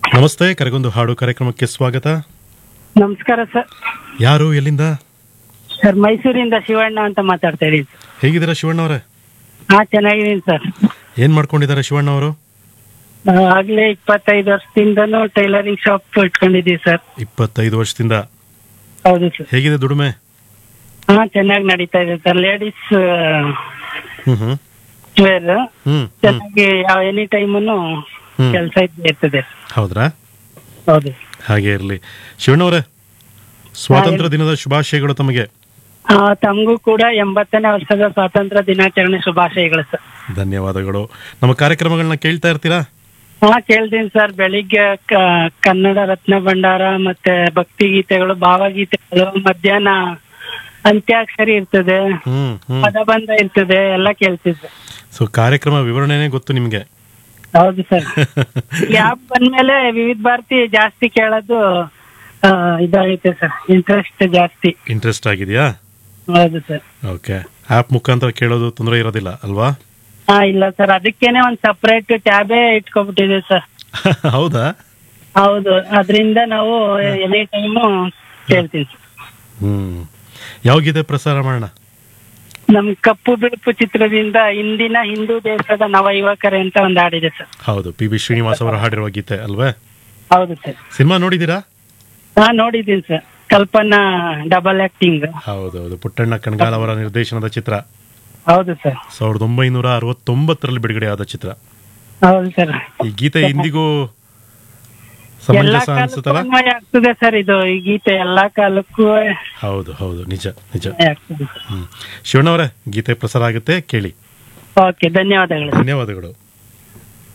ನಮಸ್ತೆ ಕರೆಗೊಂದು ಹಾಡು ಕಾರ್ಯಕ್ರಮಕ್ಕೆ ಸ್ವಾಗತ ನಮಸ್ಕಾರ ಸರ್ ಯಾರು ಎಲ್ಲಿಂದ ಸರ್ ಮೈಸೂರಿಂದ ಶಿವಣ್ಣ ಅಂತ ಮಾತಾಡ್ತಾ ಇದ್ದೀನಿ ಹೇಗಿದ್ದೀರಾ ಶಿವಣ್ಣ ಅವರೇ ಹಾ ಚೆನ್ನಾಗಿದ್ದೀನಿ ಸರ್ ಏನ್ ಮಾಡ್ಕೊಂಡಿದ್ದಾರೆ ಶಿವಣ್ಣ ಅವರು ಆ, ಆಗ್ಲೇ ಇಪ್ಪತ್ತೈದು ವರ್ಷದಿಂದನೂ ಟೈಲರಿಂಗ್ ಶಾಪ್ ಇಟ್ಕೊಂಡಿದ್ದೀವಿ ಸರ್ ಇಪ್ಪತ್ತೈದು ವರ್ಷದಿಂದ ಹೌದು ಸರ್ ಹೇಗಿದೆ ದುಡಿಮೆ ಹಾ ಚೆನ್ನಾಗಿ ನಡೀತಾ ಇದೆ sir ladies hmm hmm wear hmm hmm ಚೆನ್ನಾಗಿ ಯಾವ ಎನಿ ಟೈಮನ್ನು ಹ್ಮ್. ಕೆಲಸ ಇದ್ದೇ ಇರ್ತದೆ ಹೌದ್ರಾ ಹೌದು ಹಾಗೆ ಇರಲಿ ಶಿವಣ್ಣ ಅವರೇ ಸ್ವಾತಂತ್ರ್ಯ ದಿನದ ಶುಭಾಶಯಗಳು ತಮಗೆ ಆ, ತಮಗೂ ಕೂಡ ಎಂಬತ್ತನೇ ವರ್ಷದ ಸ್ವಾತಂತ್ರ್ಯ ದಿನಾಚರಣೆ ಶುಭಾಶಯಗಳು ಸರ್ ಧನ್ಯವಾದಗಳು ನಮ್ಮ ಕಾರ್ಯಕ್ರಮಗಳನ್ನ ಕೇಳ್ತಾ ಇರ್ತೀರಾ ಹಾ ಕೇಳ್ತೀನಿ ಸರ್ ಬೆಳಿಗ್ಗೆ ಕ- ಕನ್ನಡ ರತ್ನ ಭಂಡಾರ ಮತ್ತೆ ಭಕ್ತಿ ಗೀತೆಗಳು ಭಾವಗೀತೆಗಳು ಮಧ್ಯಾಹ್ನ ಅಂತ್ಯಾಕ್ಷರಿ ಇರ್ತದೆ ಹ್ಮ್ ಹ್ಮ್ ಪದಬಂಧ ಇರ್ತದೆ ಎಲ್ಲ ಕೇಳ್ತಿದ್ದೆ ಸೊ ಕಾರ್ಯಕ್ರಮ ವಿವರಣೆನೇ ಗೊತ್ತು ನಿಮ್ಗೆ ಹೌದು ಸರ್ ಆಪ್ ಬಂದ್ಮೇಲೆ ವಿವಿಧ ಭಾರತಿ ಜಾಸ್ತಿ ಕೇಳೋದು ಆ, ಇದಾಗೈತೆ ಸರ್ ಇಂಟ್ರೆಸ್ಟ್ ಜಾಸ್ತಿ ಇಂಟ್ರೆಸ್ಟ್ ಆಗಿದೆಯಾ ಹೌದು ಸರ್ ಓಕೆ ಆಪ್ ಮುಖಾಂತರ ಕೇಳೋದು ತೊಂದರೆ ಇರೋದಿಲ್ಲ ಅಲ್ವಾ ಹಾ ಇಲ್ಲ ಸರ್ ಅದಕ್ಕೇನೆ ಒಂದ್ ಸಪರೇಟ್ ಟ್ಯಾಬೇ ಇಟ್ಕೊಬಿಟ್ಟಿದೆ ಸರ್ ಹೌದಾ ಹೌದು ಅದರಿಂದ ನಾವು ಎನಿ ಟೈಮು ಕೇಳ್ತೀವಿ ಸರ್ ಹ್ಮ್ ಯಾವ ಗೀತೆ ಪ್ರಸಾರ ಮಾಡೋಣ ನಮ್ ಕಪ್ಪು ಬಿಳುಪು ಚಿತ್ರದಿಂದ ಇಂದಿನ ಹಿಂದೂ ದೇಶದ ನವ ಯುವಕರೇ ಅಂತ ಒಂದು ಹಾಡಿದೆ ಸರ್ ಹೌದು ಪಿ ಬಿ ಶ್ರೀನಿವಾಸ್ ಅವರು ಹಾಡಿರುವ ಗೀತೆ ಅಲ್ವೇ ಹೌದು ಸರ್ ಸಿನಿಮಾ ನೋಡಿದ್ದೀರಾ ಹಾ ನೋಡಿದ್ದೀನಿ ಸರ್ ಕಲ್ಪನಾ ಡಬಲ್ ಆಕ್ಟಿಂಗ್ ಹೌದು ಹೌದು ಪುಟ್ಟಣ್ಣ ಕಣಗಾಲ್ ಅವರ ನಿರ್ದೇಶನದ ಚಿತ್ರ ಹೌದು ಸರ್ ಸಾವಿರದ ಒಂಬೈನೂರ ಅರವತ್ತೊಂಬತ್ತರಲ್ಲಿ ಬಿಡುಗಡೆಯಾದ ಚಿತ್ರ ಹೌದು ಸರ್ ಈ ಗೀತೆ ಇಂದಿಗೂ ಎಲ್ಲಾ ಸಮಂಜಸ ಕಾಲಕ್ಕೂ ಅನ್ಸುತ್ತಲ್ಲ ಅನ್ವಯ ಆಗ್ತದೆ ಸರ್ ಇದು ಈ ಗೀತೆ ಎಲ್ಲಾ ಕಾಲಕ್ಕೂ ಹೌದು ಹೌದು ನಿಜ ನಿಜ ಅನ್ವಯ ಆಗ್ತದೆ ಹ್ಮ್ ಶಿವಣ್ಣ ಅವರೇ ಗೀತೆ ಪ್ರಸಾರ ಆಗುತ್ತೆ ಕೇಳಿ ಓಕೆ ಧನ್ಯವಾದಗಳು ಧನ್ಯವಾದಗಳು